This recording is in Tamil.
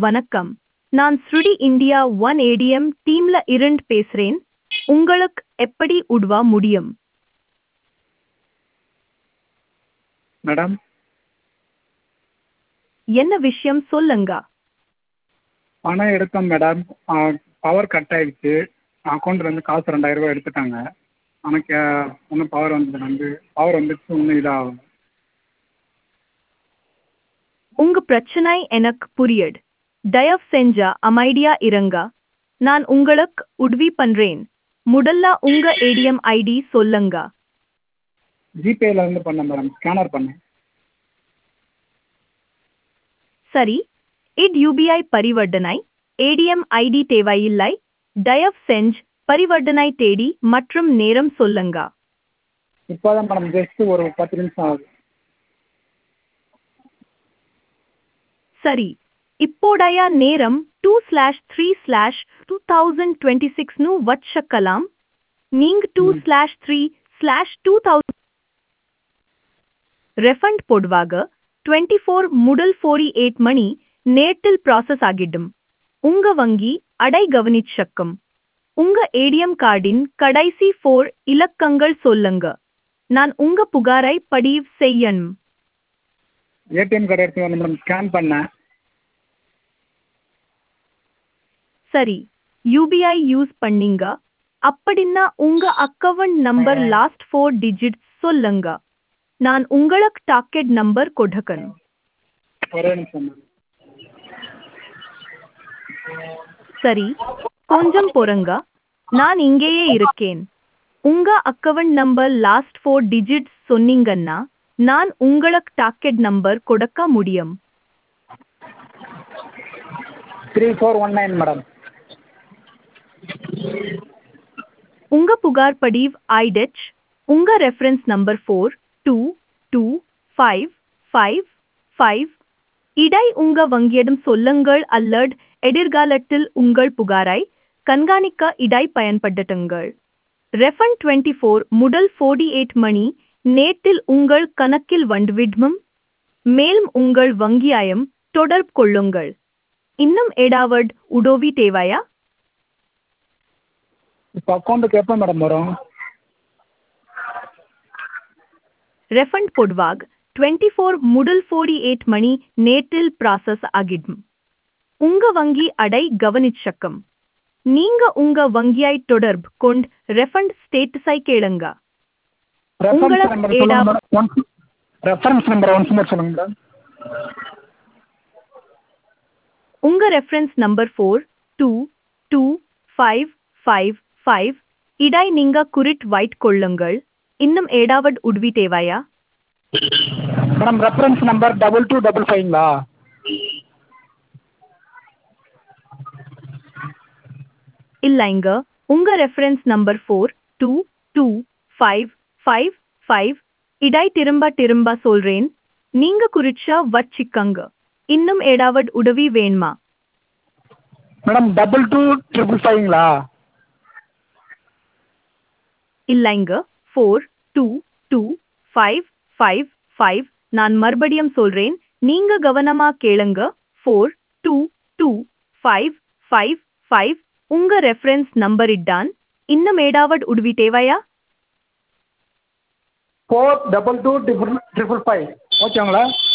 வணக்கம் நான் ஸ்ருடி இந்தியா ஒன் ஏடிஎம் டீம்ல இருந்து பேசுறேன் உங்களுக்கு எப்படி உதவ முடியும் மேடம் என்ன விஷயம் சொல்லுங்க பணம் எடுத்தோம் மேடம் பவர் கட் ஆயிடுச்சு அக்கௌண்ட்லேருந்து காசு ரெண்டாயிரம் ரூபாய் எடுத்துட்டாங்க எனக்கு இன்னும் பவர் வந்து வந்து பவர் வந்துச்சு இன்னும் இதாகும் உங்க பிரச்சனை எனக்கு புரியுது தயவு செஞ்சா அமைதியா இருங்க நான் உங்களுக்கு உதவி பண்றேன் முதல்ல உங்க ஏடிஎம் ஐடி சொல்லுங்க ஜிபேல இருந்து பண்ணேன் மேடம் ஸ்கேனர் பண்ணேன் சரி இட் யூபிஐ பரிவர்த்தனை ஏடிஎம் ஐடி தேவையில்லை தயவு செஞ்சு பரிவர்த்தனை தேதி மற்றும் நேரம் சொல்லுங்க இப்போதான் மேடம் ஜஸ்ட் ஒரு பத்து நிமிஷம் ஆகுது சரி இப்போடைய நேரம் two slash three slash two thousand twenty சிக்ஸ்னு வச்சுக்கலாம் நீங்க two slash three slash two thousand refund போடுவாக டுவெண்ட்டி ஃபோர் முதல் ஃபோரி எயிட் மணி நேட்டில் ப்ராசஸ் ஆகிடும் உங்க வங்கி அடை கவனிச்சக்கம் உங்க ஏடிஎம் கார்டின் கடைசி ஃபோர் இலக்கங்கள் சொல்லுங்க நான் உங்க புகாரை பதிவு செய்யணும் ஏடிஎம் கார்டு எடுத்து வந்து மேடம் ஸ்கேன் பண்ணேன் சரி யூபிஐ யூஸ் பண்ணீங்க அப்படின்னா உங்க account number last four digits சொல்லுங்க நான் உங்களுக்கு டாக்கெட் நம்பர் கொடுக்கணும் ஒரே நிமிஷம் மேடம் சரி கொஞ்சம் பொறுங்க நான் இங்கேயே இருக்கேன் உங்க account number last four digits சொன்னீங்கன்னா நான் உங்களுக்கு டாக்கெட் நம்பர் கொடுக்க முடியும் three four one nine madam உங்க புகார் பதிவு ஐடெச் உங்க reference number four two two five five five இடை உங்க வங்கியிடம் சொல்லுங்கள் அல்லது எதிர்காலத்தில் உங்கள் புகாரை கண்காணிக்க இடை பயன்படுத்துங்கள் ரெஃபன் டுவெண்ட்டி ஃபோர் முதல் ஃபோர்டி எயிட் மணி நேட்டில் உங்கள் கணக்கில் வந்துவிடும் மேலும் உங்கள் வங்கியாயம் தொடர்பு கொள்ளுங்கள் இன்னும் ஏதாவது உதவி தேவையா இப்போ அக்கௌண்ட்டுக்கு எப்போ மேடம் வரும் ரெஃபண்ட் பொதுவாக டுவெண்ட்டி ஃபோர் முதல் ஃபோர்டி எயிட் மணி நேட்டில் ப்ராசஸ் ஆகிடும் உங்க வங்கி அடை கவனிச்சக்கம் நீங்க உங்க வங்கியை தொடர்பு கொண்டு ரெஃபண்ட் ஸ்டேட்டஸை கேளுங்க ரெஃபரன்ஸ் உங்களுக்கு நம்பர் சொல்லுங்க ஏதாவது- madam once reference number once more சொல்லுங்க மேடம் உங்க reference number four two two five five five இடை நீங்க குறிட் வைட் கொள்ளுங்கள் இன்னும் ஏதாவது உதவி தேவையா madam reference number double two double ஃபைவ்ங்களா இல்லைங்க உங்க reference number four two two five five five இடை திரும்ப திரும்ப சொல்றேன் நீங்க குறிச்சா வச்சிக்கங்க இன்னும் ஏதாவது உதவி வேணுமா மேடம் டபுள் டூ ட்ரிபிள் ஃபைவ்ங்களா இல்லைங்க four two two five five five நான் மறுபடியும் சொல்றேன் நீங்க கவனமா கேளுங்க four two two five five five உங்க ரெஃபரன்ஸ் நம்பர் இட்டான் இன்னும் ஏதாவது உதவி தேவையா four double two triple triple five ஓகேங்களா